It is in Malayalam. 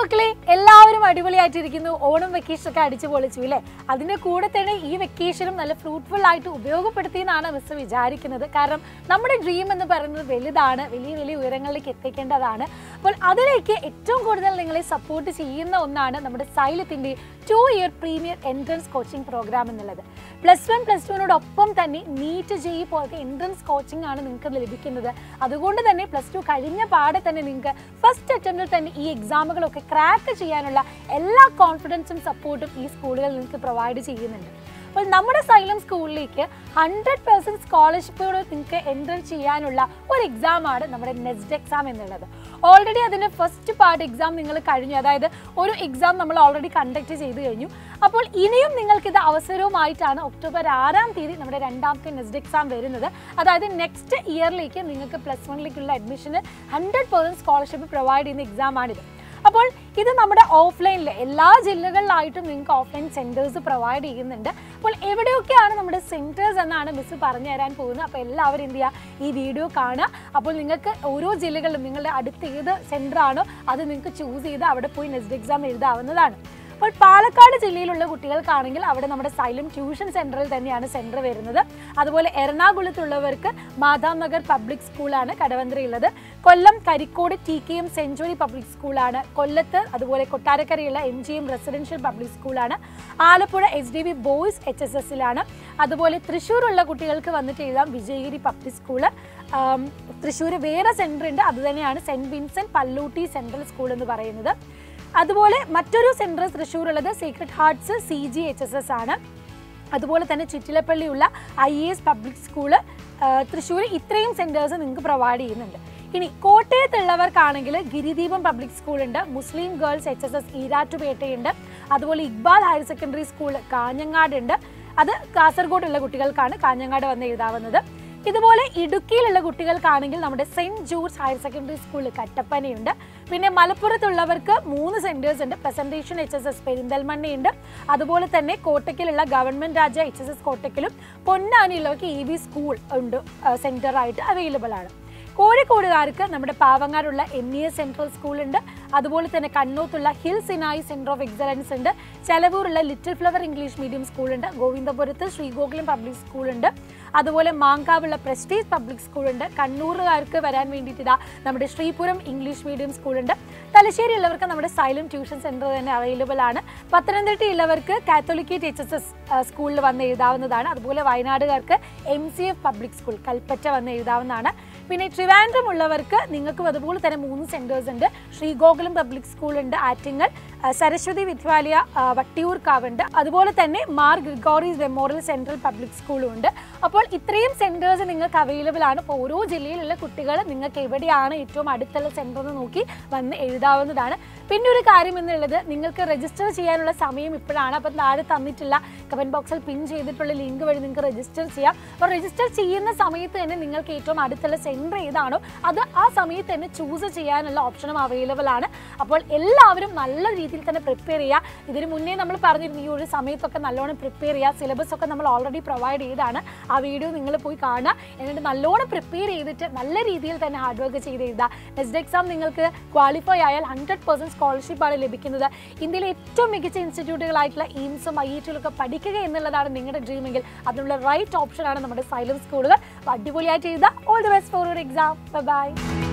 മക്കളെ എല്ലാവരും അടിപൊളിയായിട്ടിരിക്കുന്നു ഓണം വെക്കേഷൻ ഒക്കെ അടിച്ചു പൊളിച്ചു അല്ലേ അതിന്റെ കൂടെ തന്നെ ഈ വെക്കേഷനും നല്ല ഫ്രൂട്ട്ഫുൾ ആയിട്ട് ഉപയോഗപ്പെടുത്തി എന്നാണ് മിസ് വിചാരിക്കുന്നത് കാരണം നമ്മുടെ ഡ്രീം എന്ന് പറയുന്നത് വലുതാണ് വലിയ വലിയ ഉയരങ്ങളിലേക്ക് എത്തിക്കേണ്ടതാണ് അപ്പോൾ അതിലേക്ക് ഏറ്റവും കൂടുതൽ നിങ്ങളെ സപ്പോർട്ട് ചെയ്യുന്ന ഒന്നാണ് നമ്മുടെ സൈലത്തിന്റെ two year premier entrance coaching program എന്നുള്ളത് പ്ലസ് വൺ പ്ലസ് ടുവിനോടൊപ്പം തന്നെ നീറ്റ് ജെഇ പോലത്തെ എൻട്രൻസ് കോച്ചിങ് ആണ് നിങ്ങൾക്ക് ലഭിക്കുന്നത് അതുകൊണ്ട് തന്നെ പ്ലസ് ടു കഴിഞ്ഞ പാടെ തന്നെ നിങ്ങൾക്ക് ഫസ്റ്റ് അറ്റംപ്റ്റിൽ തന്നെ ഈ എക്സാമുകളൊക്കെ ക്രാക്ക് ചെയ്യാനുള്ള എല്ലാ കോൺഫിഡൻസും സപ്പോർട്ടും ഈ സ്കൂളുകൾ നിങ്ങൾക്ക് പ്രൊവൈഡ് ചെയ്യുന്നുണ്ട് അപ്പോൾ നമ്മുടെ സൈലം സ്കൂളിലേക്ക് ഹൺഡ്രഡ് പെർസെൻറ്റ് സ്കോളർഷിപ്പോട് നിങ്ങൾക്ക് എൻറർ ചെയ്യാനുള്ള ഒരു എക്സാമാണ് നമ്മുടെ നെക്സ്റ്റ് എക്സാം എന്നുള്ളത് ഓൾറെഡി അതിൻ്റെ ഫസ്റ്റ് പാർട്ട് എക്സാം നിങ്ങൾ കഴിഞ്ഞു അതായത് ഒരു എക്സാം നമ്മൾ ഓൾറെഡി കണ്ടക്ട് ചെയ്ത് കഴിഞ്ഞു അപ്പോൾ ഇനിയും നിങ്ങൾക്ക് ഇത് അവസരവുമായിട്ടാണ് ഒക്ടോബർ ആറാം തീയതി നമ്മുടെ രണ്ടാമത്തെ നെക്സ്റ്റ് എക്സാം വരുന്നത് അതായത് നെക്സ്റ്റ് ഇയറിലേക്ക് നിങ്ങൾക്ക് പ്ലസ് വണ്ണിലേക്കുള്ള അഡ്മിഷന് ഹൺഡ്രഡ് പെർസെൻറ്റ് സ്കോളർഷിപ്പ് പ്രൊവൈഡ് ചെയ്യുന്ന എക്സാമാണിത് അപ്പോൾ ഇത് നമ്മുടെ ഓഫ്ലൈനിൽ എല്ലാ ജില്ലകളിലായിട്ടും നിങ്ങൾക്ക് ഓഫ്ലൈൻ സെൻറ്റേഴ്സ് പ്രൊവൈഡ് ചെയ്യുന്നുണ്ട് അപ്പോൾ എവിടെയൊക്കെയാണ് നമ്മുടെ സെൻറ്റേഴ്സ് എന്നാണ് മിസ് പറഞ്ഞു തരാൻ പോകുന്നത് അപ്പോൾ എല്ലാവരും എന്ത് ചെയ്യുക ഈ വീഡിയോ കാണുക അപ്പോൾ നിങ്ങൾക്ക് ഓരോ ജില്ലകളിലും നിങ്ങളുടെ അടുത്ത് ഏത് സെൻറ്റർ ആണോ അത് നിങ്ങൾക്ക് ചൂസ് ചെയ്ത് അവിടെ പോയി നെക്സ്റ്റ് എക്സാം എഴുതാവുന്നതാണ് അപ്പോൾ പാലക്കാട് ജില്ലയിലുള്ള കുട്ടികൾക്കാണെങ്കിൽ അവിടെ നമ്മുടെ സൈലം ട്യൂഷൻ സെൻറ്ററിൽ തന്നെയാണ് സെൻറ്റർ വരുന്നത് അതുപോലെ എറണാകുളത്തുള്ളവർക്ക് മാതാം നഗർ പബ്ലിക് സ്കൂളാണ് കടവന്ത്രയുള്ളത് Kollam Karikode T K M century public സ്കൂളാണ് കൊല്ലത്ത് അതുപോലെ കൊട്ടാരക്കരയുള്ള M G M residential public സ്കൂളാണ് Alappuzha H D V boys H S എസിലാണ് അതുപോലെ തൃശ്ശൂരുള്ള കുട്ടികൾക്ക് വന്നിട്ട് എഴുതാം വിജയഗിരി പബ്ലിക് സ്കൂള് തൃശ്ശൂർ വേറെ സെൻറ്റർ ഉണ്ട് അത് തന്നെയാണ് saint Vincent Pallutty central school എന്ന് പറയുന്നത് അതുപോലെ മറ്റൊരു സെൻറ്റർ തൃശ്ശൂരുള്ളത് sacred hearts C G H S S ആണ് അതുപോലെ തന്നെ ചുറ്റിലപ്പള്ളിയുള്ള I A S public school Thrissur ഇത്രയും സെൻറ്റേഴ്സ് നിങ്ങൾക്ക് പ്രൊവൈഡ് ചെയ്യുന്നുണ്ട് ഇനി കോട്ടയത്തുള്ളവർക്കാണെങ്കിൽ ഗിരിദീപം പബ്ലിക് സ്കൂളുണ്ട് Muslim girls H S S ഈരാറ്റുപേട്ടയുണ്ട് അതുപോലെ Iqbal higher secondary school Kanhangad ഉണ്ട് അത് കാസർഗോഡുള്ള കുട്ടികൾക്കാണ് കാഞ്ഞങ്ങാട് വന്ന് എഴുതാവുന്നത് ഇതുപോലെ ഇടുക്കിയിലുള്ള കുട്ടികൾക്കാണെങ്കിൽ നമ്മുടെ സെന്റ് ജോർജ് ഹയർ സെക്കൻഡറി സ്കൂളിൽ കട്ടപ്പനയുണ്ട് പിന്നെ മലപ്പുറത്തുള്ളവർക്ക് മൂന്ന് സെന്റേഴ്സ് ഉണ്ട് പ്രസന്റേഷൻ എച്ച് എസ് എസ് പെരിന്തൽമണ്ണയുണ്ട് അതുപോലെ തന്നെ കോട്ടയ്ക്കലുള്ള government Raja H S S കോട്ടയ്ക്കലും പൊന്നാനിയുള്ളവർക്ക് ഇ വി സ്കൂൾ ഉണ്ട് സെന്റർ ആയിട്ട് അവൈലബിൾ ആണ് കോഴിക്കോടുകാർക്ക് നമ്മുടെ പാവങ്ങാടുള്ള എം ഇ എസ് സെൻട്രൽ സ്കൂളുണ്ട് അതുപോലെ തന്നെ കണ്ണൂത്തുള്ള hill Sinai centre of excellence ഉണ്ട് ചെലവൂരുള്ള ലിറ്റിൽ ഫ്ലവർ ഇംഗ്ലീഷ് മീഡിയം സ്കൂളുണ്ട് ഗോവിന്ദപുരത്ത് ശ്രീഗോകുലം പബ്ലിക് സ്കൂളുണ്ട് അതുപോലെ മാങ്കാവുള്ള പ്രസ്റ്റീജ് പബ്ലിക് സ്കൂളുണ്ട് കണ്ണൂറുകാർക്ക് വരാൻ വേണ്ടിയിട്ട് ഇതാ നമ്മുടെ ശ്രീപുരം ഇംഗ്ലീഷ് മീഡിയം സ്കൂളുണ്ട് തലശ്ശേരി ഉള്ളവർക്ക് നമ്മുടെ സൈലം ട്യൂഷൻ സെന്റർ തന്നെ അവൈലബിൾ ആണ് പത്തനംതിട്ട ഉള്ളവർക്ക് കാത്തോലിക്കേറ്റ് എച്ച് എസ് എസ് സ്കൂളിൽ വന്ന് എഴുതാവുന്നതാണ് അതുപോലെ വയനാടുകാർക്ക് M C F public school Kalpetta വന്ന് എഴുതാവുന്നതാണ് പിന്നെ ട്രിവാൻഡ്രം ഉള്ളവർക്ക് നിങ്ങൾക്കും അതുപോലെ തന്നെ മൂന്ന് സെന്റേഴ്സ് ഉണ്ട് ശ്രീഗോകുലം പബ്ലിക് സ്കൂൾ ഉണ്ട് ആറ്റിങ്ങൽ ആ, സരസ്വതി വിദ്യാലയ ആ, വട്ടിയൂർക്കാവുണ്ട് അതുപോലെ തന്നെ Mar Gregorios memorial central public സ്കൂളും ഉണ്ട് അപ്പോൾ ഇത്രയും സെന്റേഴ്സ് നിങ്ങൾക്ക് അവൈലബിൾ ആണ് അപ്പോൾ ഓരോ ജില്ലയിലുള്ള കുട്ടികൾ നിങ്ങൾക്ക് എവിടെയാണ് ഏറ്റവും അടുത്തുള്ള സെന്റർ എന്ന് നോക്കി വന്ന് എഴുതാവുന്നതാണ് പിന്നെ ഒരു കാര്യം എന്നുള്ളത് നിങ്ങൾക്ക് രജിസ്റ്റർ ചെയ്യാനുള്ള സമയം ഇപ്പോഴാണ് അപ്പം താഴെ തന്നിട്ടുള്ള കമന്റ് ബോക്സിൽ പിൻ ചെയ്തിട്ടുള്ള ലിങ്ക് വഴി നിങ്ങൾക്ക് രജിസ്റ്റർ ചെയ്യാം അപ്പോൾ രജിസ്റ്റർ ചെയ്യുന്ന സമയത്ത് തന്നെ നിങ്ങൾക്ക് ഏറ്റവും അടുത്തുള്ള സെൻറ്റർ ഏതാണോ അത് ആ സമയത്ത് തന്നെ ചൂസ് ചെയ്യാനുള്ള ഓപ്ഷനും അവൈലബിൾ ആണ് അപ്പോൾ എല്ലാവരും നല്ല രീതിയിൽ തന്നെ പ്രിപ്പയർ ചെയ്യുക ഇതിന് മുന്നേ നമ്മൾ പറഞ്ഞിരുന്നു ഈ ഒരു സമയത്തൊക്കെ നല്ലോണം പ്രിപ്പയർ ചെയ്യുക സിലബസ് ഒക്കെ നമ്മൾ ഓൾറെഡി പ്രൊവൈഡ് ചെയ്താണ് ആ വീഡിയോ നിങ്ങൾ പോയി കാണുക എന്നിട്ട് നല്ലോണം പ്രിപ്പയർ ചെയ്തിട്ട് നല്ല രീതിയിൽ തന്നെ ഹാർഡ് വർക്ക് ചെയ്ത് എഴുതുക നെക്സ്റ്റ് എക്സാം നിങ്ങൾക്ക് ക്വാളിഫൈ ആയാൽ ഹൺഡ്രഡ് പെർസെൻറ്റ് സ്കോളർഷിപ്പാണ് ലഭിക്കുന്നത് ഇന്ത്യയിലെ ഏറ്റവും മികച്ച ഇൻസ്റ്റിറ്റ്യൂട്ടുകളായിട്ടുള്ള എയിംസും ഐ ഐ ടിയിലൊക്കെ പഠിക്കുക എന്നുള്ളതാണ് നിങ്ങളുടെ ഡ്രീമെങ്കിൽ അതിനുള്ള റൈറ്റ് ഓപ്ഷനാണ് നമ്മുടെ സൈലം സ്കൂളുകൾ അപ്പോൾ അടിപൊളിയായിട്ട് എഴുതുക all the best for your exam by